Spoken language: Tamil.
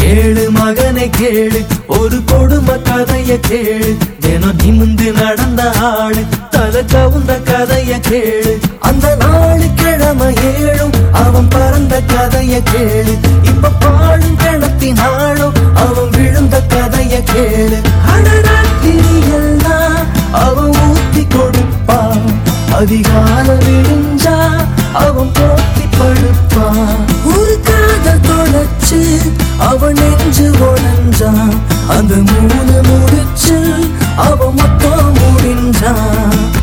கேளு மகனை கேளு ஒரு கொடுமை கதைய கேளு தினம் நிமிந்து நடந்த ஆளு தலை கவுந்த கதைய கேளு அந்த நாலு கிழமை ஏழும் அவன் பறந்த கதைய கேளு இப்ப பாழும் கிணத்தினாலும் அவன் விழுந்த கதைய கேளு அடராத்திரி எல்லாம் அவன் ஊத்தி கொடுப்பான் அதிகால விழுஞ்சா அவன் போத்தி படுப்பான் ஒரு காதல் தொலைச்சு அவன் நெஞ்சு உடஞ்சான் அந்த மூணு முடிச்சு அவன் மொத்தம்